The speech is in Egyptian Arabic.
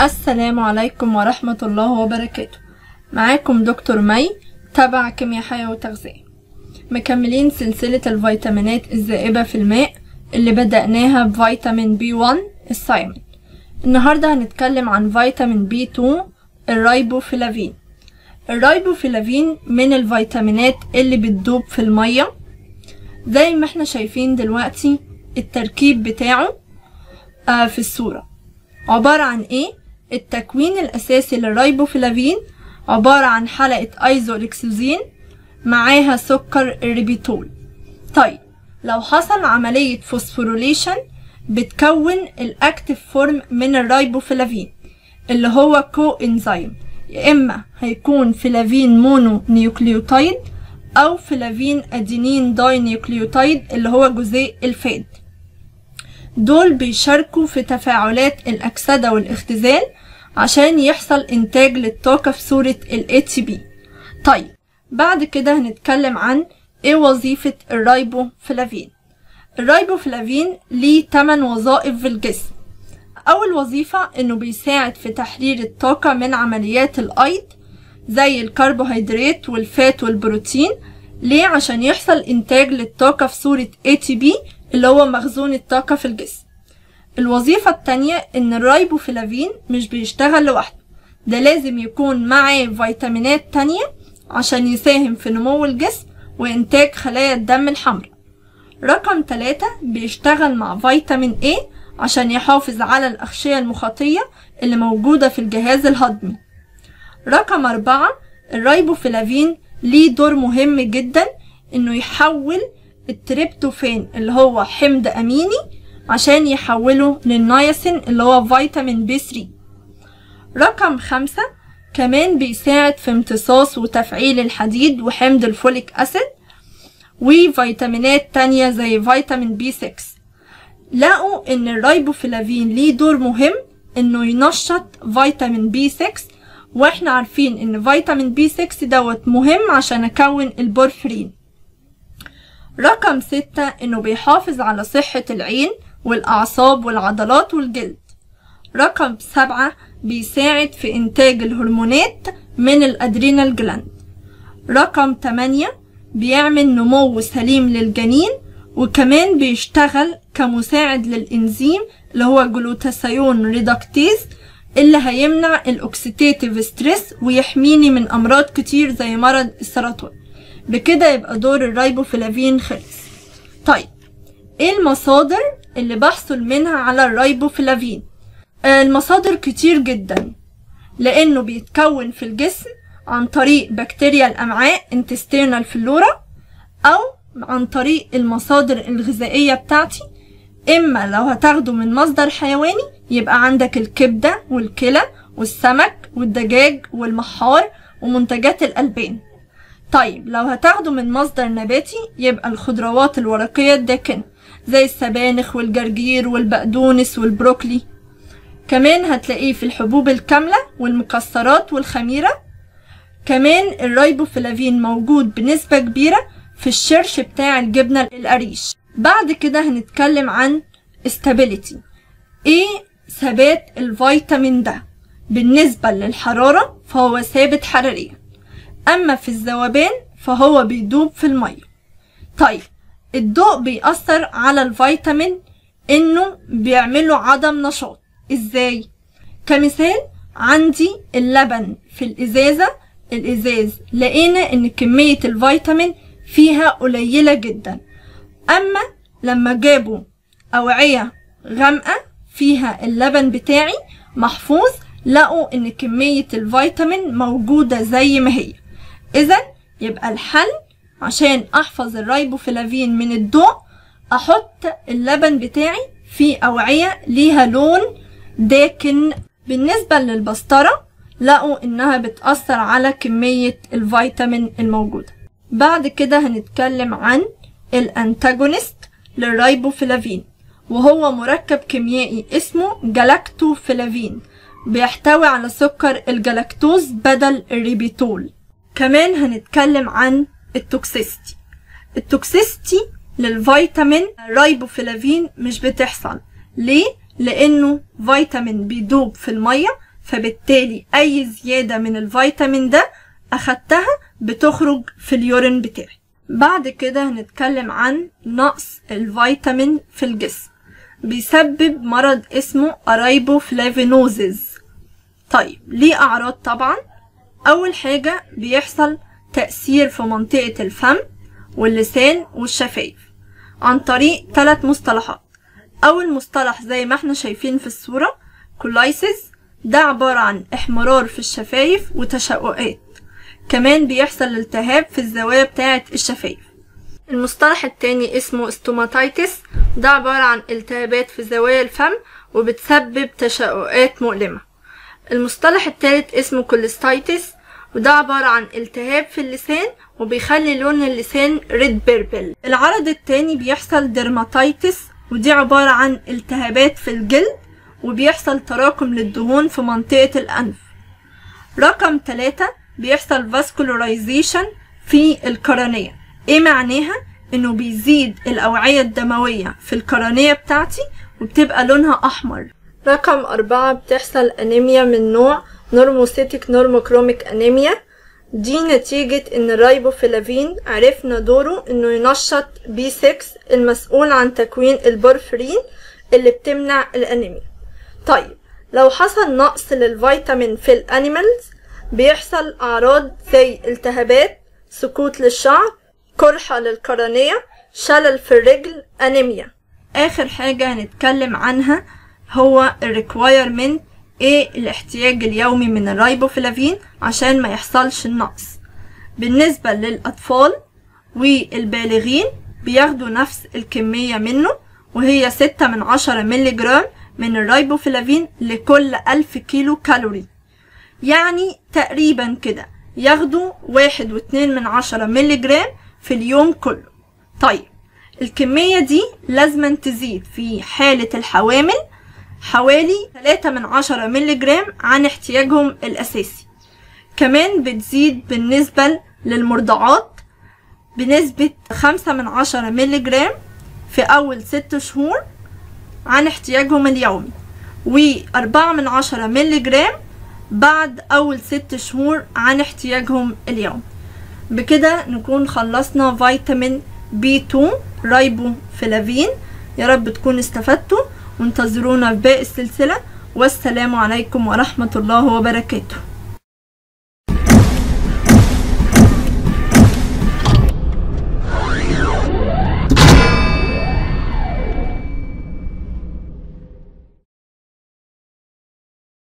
السلام عليكم ورحمة الله وبركاته معاكم دكتور مي تبع كيمياء حياة وتغذية مكملين سلسلة الفيتامينات الذائبة في الماء اللي بدأناها بفيتامين بي 1 السايمون النهاردة هنتكلم عن فيتامين بي 2 الرايبوفلافين الرايبوفلافين من الفيتامينات اللي بتدوب في المية زي ما احنا شايفين دلوقتي التركيب بتاعه آه في الصورة عبارة عن ايه؟ التكوين الأساسي للرايبوفلافين عبارة عن حلقة ايزوليكسوزين معاها سكر الريبيتول طيب لو حصل عملية فوسفوريليشن بتكون الأكتف فورم من الرايبوفلافين اللي هو كو انزيم يا إما هيكون فلافين مونو نيوكليوتايد أو فلافين أدينين داي نيوكليوتايد اللي هو جزيء الفاد دول بيشاركوا في تفاعلات الأكسدة والاختزال عشان يحصل إنتاج للطاقة في صورة ال ATP طيب بعد كده هنتكلم عن إيه وظيفة الرايبوفلافين الرايبوفلافين ليه 8 وظائف في الجسم أول وظيفة إنه بيساعد في تحرير الطاقة من عمليات الأيض زي الكربوهيدرات والفات والبروتين ليه عشان يحصل إنتاج للطاقة في صورة ATP اللي هو مخزون الطاقة في الجسم الوظيفة التانية إن الرايبوفلافين مش بيشتغل لوحده ده لازم يكون معاه فيتامينات تانية عشان يساهم في نمو الجسم وإنتاج خلايا الدم الحمراء رقم تلاتة بيشتغل مع فيتامين A عشان يحافظ على الأغشية المخاطية اللي موجودة في الجهاز الهضمي رقم أربعة الرايبوفلافين ليه دور مهم جدا إنه يحول التريبتوفان اللي هو حمض أميني عشان يحوله للنياسين اللي هو فيتامين بي 3 رقم خمسة كمان بيساعد في امتصاص وتفعيل الحديد وحمض الفوليك أسيد وفيتامينات تانية زي فيتامين بي 6 لقوا ان الرايبوفلافين ليه دور مهم انه ينشط فيتامين بي 6 واحنا عارفين ان فيتامين بي 6 دوت مهم عشان اكون البورفرين رقم ستة انه بيحافظ على صحة العين والاعصاب والعضلات والجلد رقم سبعة بيساعد في انتاج الهرمونات من الادرينال جلاند رقم تمانية بيعمل نمو سليم للجنين وكمان بيشتغل كمساعد للإنزيم اللي هو جلوتاثيون ريدكتيز اللي هيمنع الأكسيتيتيف ستريس ويحميني من أمراض كتير زي مرض السرطان بكده يبقى دور الرايبوفلافين خلص طيب ايه المصادر اللي بحصل منها على الرايبوفلافين آه المصادر كتير جدا لأنه بيتكون في الجسم عن طريق بكتيريا الأمعاء intestinal flora أو عن طريق المصادر الغذائية بتاعتي إما لو هتاخده من مصدر حيواني يبقى عندك الكبدة والكلى والسمك والدجاج والمحار ومنتجات الألبان طيب لو هتاخده من مصدر نباتي يبقى الخضروات الورقية الداكنة زي السبانخ والجرجير والبقدونس والبروكلي كمان هتلاقيه في الحبوب الكاملة والمكسرات والخميرة كمان الرايبوفلافين موجود بنسبة كبيرة في الشرش بتاع الجبنة القريش بعد كده هنتكلم عن stability ايه ثبات الفيتامين ده بالنسبة للحرارة فهو ثابت حراريا اما في الذوبان فهو بيدوب في المية طيب الضوء بيأثر على الفيتامين انه بيعمله عدم نشاط ازاي كمثال عندي اللبن في الازازة الازاز لقينا ان كمية الفيتامين فيها قليلة جدا أما لما جابوا أوعية غامقة فيها اللبن بتاعي محفوظ لقوا إن كمية الفيتامين موجودة زي ما هي إذا يبقى الحل عشان أحفظ الرايبوفلافين من الضوء أحط اللبن بتاعي في أوعية ليها لون داكن بالنسبة للبسطرة لقوا إنها بتأثر على كمية الفيتامين الموجودة بعد كده هنتكلم عن الانتاجونست للرايبوفلافين وهو مركب كيميائي اسمه جلاكتوفلافين بيحتوي على سكر الجلاكتوز بدل الريبيتول كمان هنتكلم عن التوكسيستي التوكسيستي للفيتامين رايبوفلافين مش بتحصل ليه؟ لأنه فيتامين بيدوب في المية فبالتالي أي زيادة من الفيتامين ده أخدتها بتخرج في اليورين بتاعي بعد كده هنتكلم عن نقص الفيتامين في الجسم بيسبب مرض اسمه أرايبوفلافينوزيز طيب ليه أعراض طبعا أول حاجة بيحصل تأثير في منطقة الفم واللسان والشفايف عن طريق ثلاث مصطلحات أول مصطلح زي ما احنا شايفين في الصورة كولايسيس ده عبارة عن احمرار في الشفايف وتشققات كمان بيحصل التهاب في الزوايا بتاعة الشفايف المصطلح التاني اسمه استوماتيتس ده عبارة عن التهابات في زوايا الفم وبتسبب تشققات مؤلمة المصطلح التالت اسمه كوليستايتس وده عبارة عن التهاب في اللسان وبيخلي لون اللسان ريد بيربل العرض التاني بيحصل ديرماتيتس ودي عبارة عن التهابات في الجلد وبيحصل تراكم للدهون في منطقة الأنف رقم ثلاثة بيحصل فاسكولاريزيشن في القرنية ايه معناها انه بيزيد الاوعية الدموية في القرنية بتاعتي وبتبقى لونها احمر رقم أربعة بتحصل أنيميا من نوع نورموسيتيك نورموكروميك أنيميا دي نتيجة إن الرايبوفلافين عرفنا دوره إنه ينشط بي 6 المسؤول عن تكوين البورفرين اللي بتمنع الأنيميا طيب لو حصل نقص للفيتامين في الأنيمالز بيحصل أعراض زي التهابات سقوط للشعر قرحة للقرنية شلل في الرجل أنيميا آخر حاجة هنتكلم عنها هو الريكوايرمنت ايه الاحتياج اليومي من الرايبوفلافين عشان ما يحصلش النقص بالنسبة للأطفال والبالغين بياخدوا نفس الكمية منه وهي ستة من عشرة ملي جرام من الرايبوفلافين لكل ألف كيلو كالوري يعني تقريبا كده ياخدوا واحد واتنين من عشرة ملي جرام في اليوم كله طيب الكمية دي لازم تزيد في حالة الحوامل حوالي 3 من عشرة ملي جرام عن احتياجهم الأساسي كمان بتزيد بالنسبة للمرضعات بنسبة خمسة من عشرة ملي جرام في أول ست شهور عن احتياجهم اليومي وأربعة من عشرة ملي جرام بعد أول ست شهور عن احتياجهم اليومي بكده نكون خلصنا فيتامين بي 2 رايبو فلافين يا رب تكونوا استفدتوا وانتظرونا في باقي السلسلة والسلام عليكم ورحمة الله وبركاته